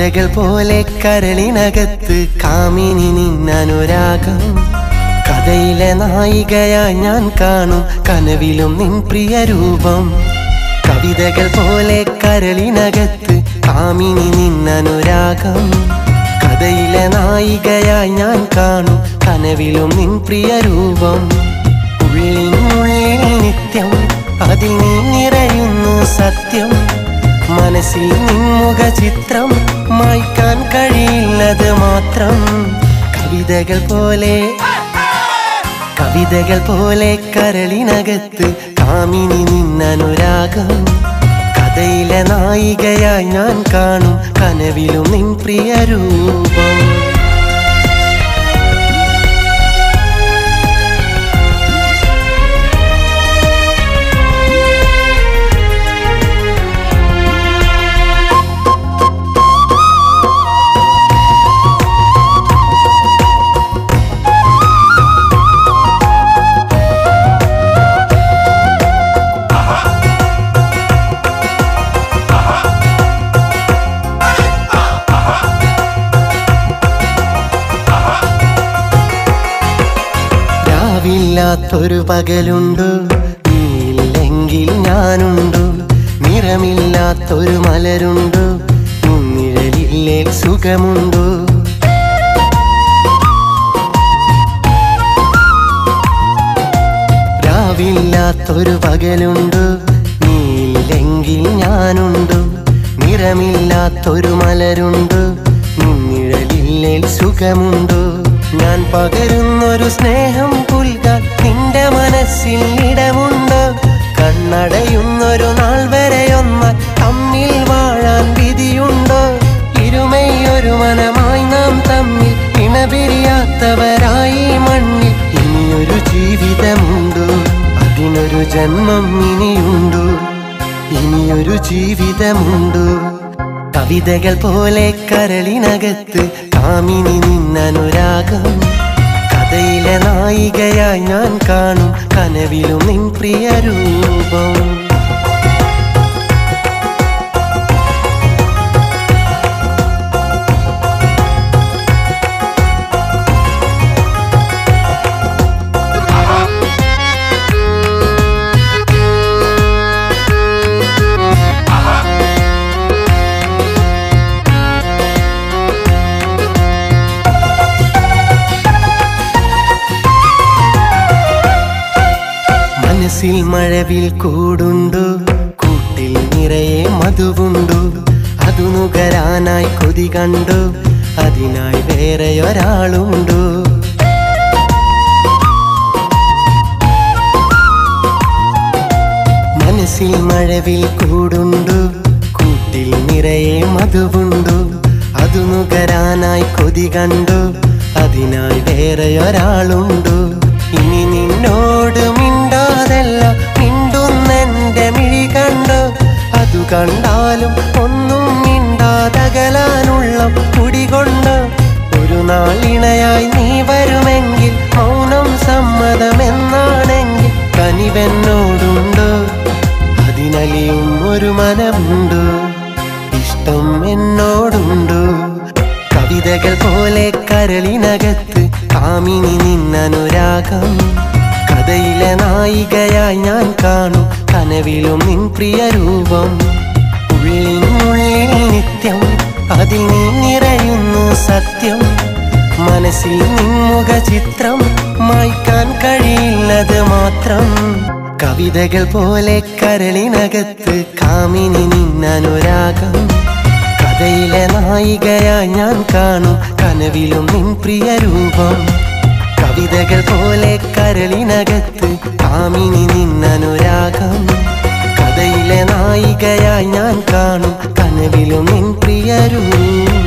കവിതകൾ പോലെ കരളിനകത്ത് കാമിനി നിന്നനുരാഗം കഥയിലെ നായികയായി ഞാൻ കാണും കനവിലും നിൻ പ്രിയ രൂപം കവിതകൾ പോലെ കരളിനകത്ത് കാമിനി നിന്നനുരാഗം കഥയിലെ നായികയായി ഞാൻ കാണും കനവിലും നിൻ പ്രിയ രൂപം ഉള്ളിനുള്ളിൽ നിത്യം അതിൽ നീ നിറയുന്നു സത്യം മനസ്സിൽ നിൻമുഖ ചിത്രം മായ്ക്കാൻ കഴിയില്ലത് മാത്രം കവിതകൾ പോലെ കവിതകൾ പോലെ കരളിനകത്ത് കാമിനി നിന്നനുരാഗം കഥയിലെ നായികയായി ഞാൻ കാണും കനവിലും നിൻ പ്രിയ രൂപം രാവില്ലാത്തൊരു പകലുണ്ടു നീയില്ലെങ്കിൽ ഞാനുണ്ടു നിറമില്ലാത്തൊരു മലരുണ്ടു നിഴലില്ലേ സുഖമുണ്ടു രാവില്ലാത്തൊരു പകലുണ്ടു നീയില്ലെങ്കിൽ ഞാനുണ്ടു നിറമില്ലാത്തൊരു മലരുണ്ടു നിന്നിഴലില്ലേ സുഖമുണ്ടു ഞാൻ പകരുന്നൊരു സ്നേഹം പുൽകാൻ നിന്റെ മനസ്സിൽ ഇടമുണ്ട് കണ്ണടയുന്നൊരു നാൾ വരെയൊന്നാൽ തമ്മിൽ വാഴാൻ വിധിയുണ്ടോ ഇരുമയൊരു മനമായി നാം തമ്മിൽ ഇണപിരിയാത്തവരായി മണ്ണിൽ ഇനിയൊരു ജീവിതമുണ്ടോ അതിനൊരു ജന്മം ഇനിയുണ്ടോ ഇനിയൊരു ജീവിതമുണ്ടോ കവിതകൾ പോലെ കരളിനകത്ത് കാമിനി നിന്നനുരാഗം കഥയിലെ നായികയായി ഞാൻ കാണും കനവിലും നിൻ പ്രിയ രൂപം മനസ്സിൽ മഴവിൽ കൂടുണ്ടു കൂട്ടിൽ നിറയെ മധുവുണ്ടു അതു നുകരാനായി കൊതി കണ്ടു അതിനായി വേറെ ഒരാളുണ്ടു മനസ്സിൽ മഴവിൽ കൂടുണ്ടു കൂട്ടിൽ നിറയെ മധുവുണ്ടു അതു നുകരാനായി കൊതി കണ്ടു അതിനായി വേറെ ഒരാളുണ്ടു ഇനി നിന്നോട് മിണ്ടാതല്ല മിണ്ടുന്നെന്റെ മിഴി കണ്ടു അതു കണ്ടാലും ഒന്നും മിണ്ടാതകലാനുള്ള കുടികൊണ്ട് ഒരു നാളിണയായി നീ വരുമെങ്കിൽ മൗനം സമ്മതമെന്നാണെങ്കിൽ കനിവെന്നോടുണ്ടോ അതിനലിയും ഒരു മനമുണ്ടോ ഇഷ്ടം എന്നോടുണ്ടോ കവിതകൾ പോലെ കരളിനകത്ത് കാമിനി നിന്നനുരാഗം കഥയിലെ നായികയായി ഞാൻ കാണും കനവിലും നിൻ പ്രിയ രൂപം ഉള്ളിനുള്ളിൽ നിത്യം അതിൽ നീ നിറയുന്നു സത്യം മനസ്സിൽ നിൻമുഖ ചിത്രം മായ്ക്കാൻ കഴിയില്ലത് മാത്രം കവിതകൾ പോലെ കരളിനകത്ത് കാമിനി നിന്നനുരാഗം കഥയിലെ നായികയായി ഞാൻ കാണും കനവിലും നിൻ പ്രിയ രൂപം കവിതകൾ പോലെ കരളിനകത്ത് കാമിനി നിന്നനുരാഗം കഥയിലെ നായികയായി ഞാൻ കാണും കനവിലും നിൻ പ്രിയ രൂപം